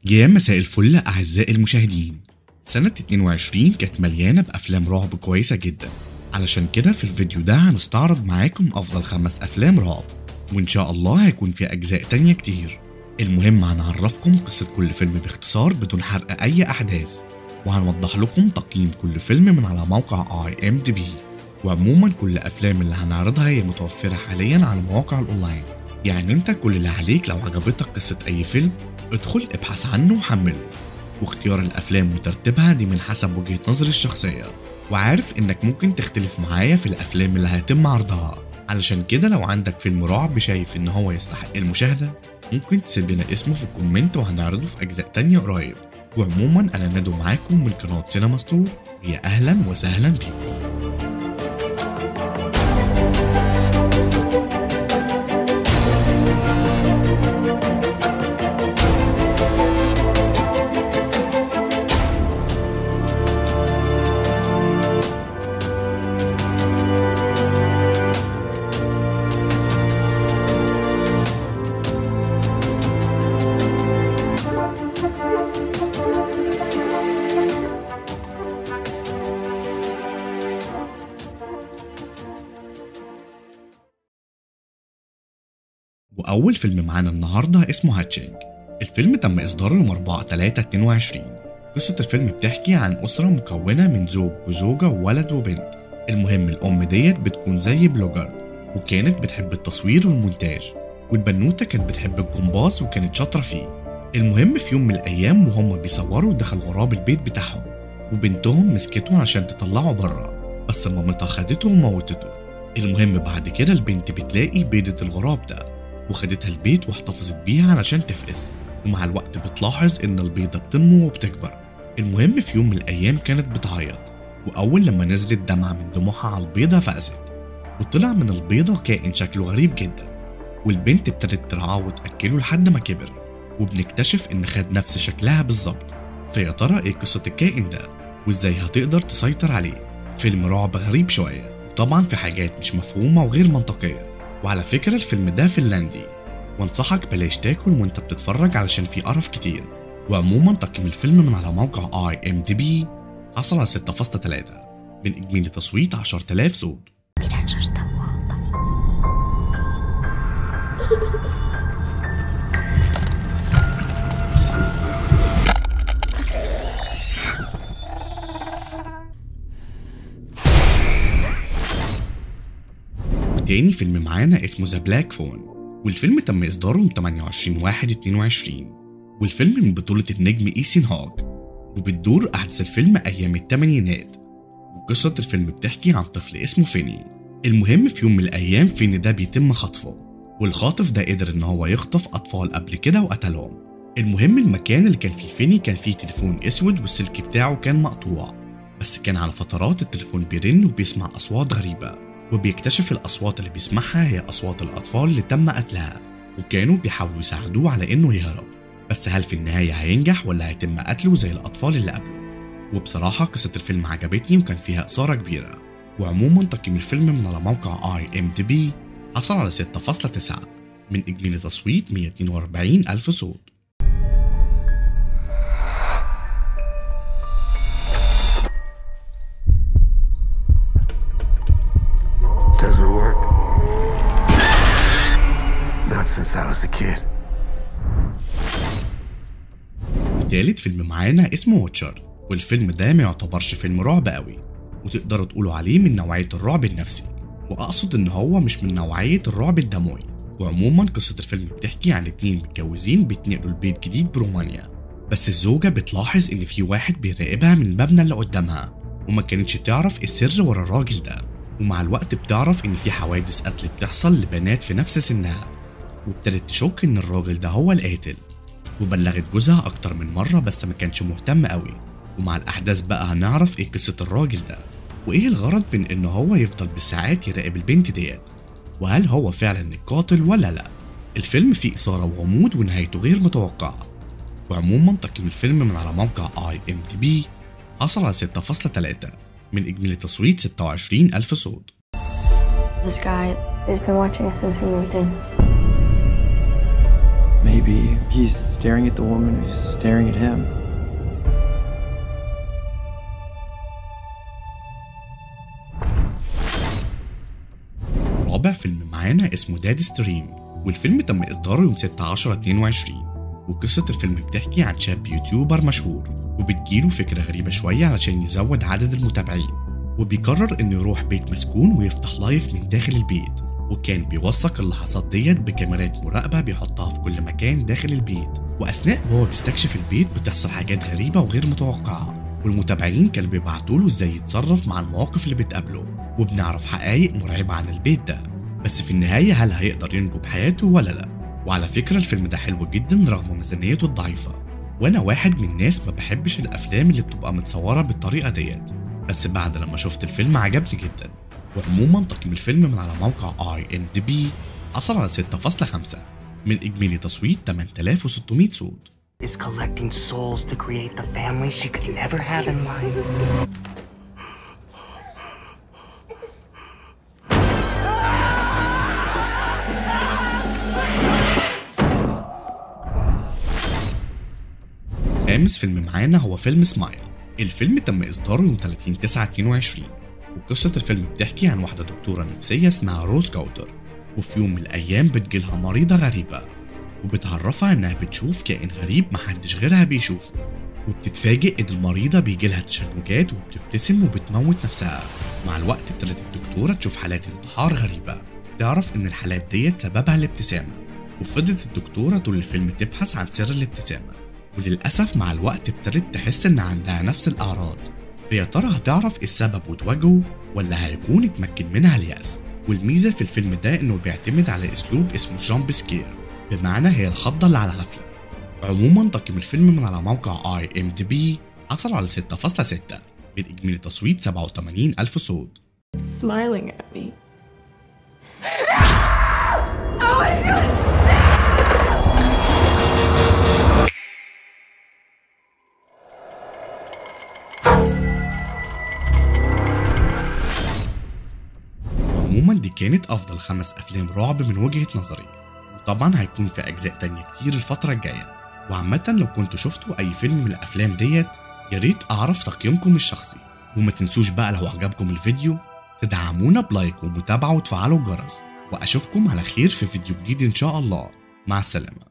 يا مساء الفل أعزائي المشاهدين سنة 22 كانت مليانة بأفلام رعب كويسة جدا علشان كده في الفيديو ده هنستعرض معاكم أفضل خمس أفلام رعب وإن شاء الله هيكون في أجزاء تانية كتير المهم هنعرفكم قصة كل فيلم باختصار بدون حرق أي أحداث وهنوضح لكم تقييم كل فيلم من على موقع اي ام دي بي وعموما كل الافلام اللي هنعرضها هي متوفره حاليا على مواقع الاونلاين يعني انت كل اللي عليك لو عجبتك قصه اي فيلم ادخل ابحث عنه وحمله واختيار الافلام وترتيبها دي من حسب وجهه نظري الشخصيه وعارف انك ممكن تختلف معايا في الافلام اللي هيتم عرضها علشان كده لو عندك فيلم رعب شايف ان هو يستحق المشاهده ممكن تسيب لنا اسمه في الكومنت وهنعرضه في اجزاء تانية قريب وعموما انا ندو معاكم من قناه سينما ستور يا اهلا وسهلا بيكم وأول فيلم معانا النهاردة اسمه هاتشينج الفيلم تم إصداره يوم 4 3 22 قصة الفيلم بتحكي عن أسرة مكونة من زوج وزوجة وولد وبنت المهم الأم ديت بتكون زي بلوجر وكانت بتحب التصوير والمونتاج والبنوتة كانت بتحب الجمباز وكانت شاطرة فيه المهم في يوم من الأيام وهم بيصوروا دخل غراب البيت بتاعهم وبنتهم مسكته عشان تطلعه بره بس مامتها خدته وموتته المهم بعد كده البنت بتلاقي بيضة الغراب ده وخدتها البيت واحتفظت بيها علشان تفقس ومع الوقت بتلاحظ ان البيضة بتنمو وبتكبر المهم في يوم من الايام كانت بتعيط واول لما نزلت دمعة من دموعها على البيضة فقست وطلع من البيضة كائن شكله غريب جدا والبنت ابتدت ترعاه وتأكله لحد ما كبر وبنكتشف ان خد نفس شكلها بالظبط فيا ترى ايه قصة الكائن ده وازاي هتقدر تسيطر عليه فيلم رعب غريب شوية وطبعا في حاجات مش مفهومة وغير منطقية وعلى فكرة الفيلم ده فنلندي وانصحك بلاش تاكل وانت بتتفرج علشان فيه قرف كتير وعموما تقييم الفيلم من على موقع اي ام دي بي حصل على 6.3 من اجمالي تصويت 10000 صوت وتاني فيلم معانا اسمه ذا بلاك فون والفيلم تم إصداره يوم 28 واحد 22 والفيلم من بطولة النجم إيسين هوك وبتدور أحداث الفيلم أيام الثمانينات وقصة الفيلم بتحكي عن طفل اسمه فيني المهم في يوم من الأيام فيني ده بيتم خطفه والخاطف ده قدر إن هو يخطف أطفال قبل كده وقتلهم المهم المكان اللي كان فيه فيني كان فيه تليفون أسود والسلك بتاعه كان مقطوع بس كان على فترات التليفون بيرن وبيسمع أصوات غريبة وبيكتشف الأصوات اللي بيسمعها هي أصوات الأطفال اللي تم قتلها وكانوا بيحاولوا يساعدوه على إنه يهرب بس هل في النهاية هينجح ولا هيتم قتله زي الأطفال اللي قبله وبصراحة قصة الفيلم عجبتني وكان فيها إثارة كبيرة وعموما تقييم الفيلم من على موقع اي ام دي بي حصل على 6.9 من إجمالي تصويت 142 ألف صوت Doesn't work. Not since I was a kid. وتالت فيلم معانا اسمه ووتشر والفيلم ده ما يعتبرش فيلم رعب قوي وتقدروا تقولوا عليه من نوعية الرعب النفسي وأقصد إن هو مش من نوعية الرعب الدموي وعموما قصة الفيلم بتحكي عن اتنين متجوزين بيتنقلوا لبيت جديد برومانيا بس الزوجة بتلاحظ إن في واحد بيراقبها من المبنى اللي قدامها وما كانتش تعرف السر ورا الراجل ده ومع الوقت بتعرف إن في حوادث قتل بتحصل لبنات في نفس سنها وابتدت تشك إن الراجل ده هو القاتل وبلغت جوزها أكتر من مرة بس ما كانش مهتم قوي ومع الأحداث بقى هنعرف إيه قصة الراجل ده وإيه الغرض من إن هو يفضل بالساعات يراقب البنت ديت وهل هو فعلا القاتل ولا لأ الفيلم فيه إثارة وغموض ونهايته غير متوقعة وعموما تقييم الفيلم من على موقع اي ام دي بي حصل على 6.3 من إجمالي تصويت 26 ألف صوت This guy has been watching us since we moved in. Maybe maybe he's staring at the woman who's staring at him. رابع فيلم معانا اسمه داد ستريم والفيلم تم إصداره يوم 16 22 وقصة الفيلم بتحكي عن شاب يوتيوبر مشهور وبتجيله فكرة غريبة شوية علشان يزود عدد المتابعين وبيقرر إنه يروح بيت مسكون ويفتح لايف من داخل البيت وكان بيوثق اللحظات ديت بكاميرات مراقبة بيحطها في كل مكان داخل البيت وأثناء وهو بيستكشف البيت بتحصل حاجات غريبة وغير متوقعة والمتابعين كانوا بيبعتوا له ازاي يتصرف مع المواقف اللي بتقابله وبنعرف حقائق مرعبة عن البيت ده بس في النهاية هل هيقدر ينجو بحياته ولا لا وعلى فكرة الفيلم ده حلو جدا رغم ميزانيته الضعيفة وانا واحد من الناس ما بحبش الافلام اللي بتبقى متصورة بالطريقة ديت بس بعد لما شفت الفيلم عجبني جدا وعموما تقييم الفيلم من على موقع اي ام دي بي حصل على 6.5 من اجمالي تصويت 8600 صوت is collecting souls to create the family she could never have in life. خامس فيلم معانا هو فيلم سمايل الفيلم تم إصداره يوم 30 9 22 وقصة الفيلم بتحكي عن واحدة دكتورة نفسية اسمها روز كاوتر وفي يوم من الأيام بتجيلها مريضة غريبة وبتعرفها إنها بتشوف كائن غريب محدش غيرها بيشوفه وبتتفاجئ إن المريضة بيجيلها تشنجات وبتبتسم وبتموت نفسها مع الوقت ابتدت الدكتورة تشوف حالات انتحار غريبة تعرف إن الحالات ديت سببها الابتسامة وفضلت الدكتورة طول الفيلم تبحث عن سر الابتسامة وللأسف مع الوقت ابتدت تحس إن عندها نفس الأعراض فيا ترى هتعرف إيه السبب وتواجهه ولا هيكون اتمكن منها اليأس والميزة في الفيلم ده إنه بيعتمد على أسلوب اسمه جامب سكير بمعنى هي الخضة اللي على غفلة عموما تقييم الفيلم من على موقع اي ام دي بي حصل على 6.6 من إجمالي تصويت 87 ألف صوت smiling at me. عموما دي كانت أفضل خمس أفلام رعب من وجهة نظري وطبعا هيكون في أجزاء تانية كتير الفترة الجاية وعامة لو كنتوا شفتوا أي فيلم من الأفلام ديت يا ريت أعرف تقييمكم الشخصي وما تنسوش بقى لو عجبكم الفيديو تدعمونا بلايك ومتابعة وتفعلوا الجرس وأشوفكم على خير في فيديو جديد إن شاء الله مع السلامة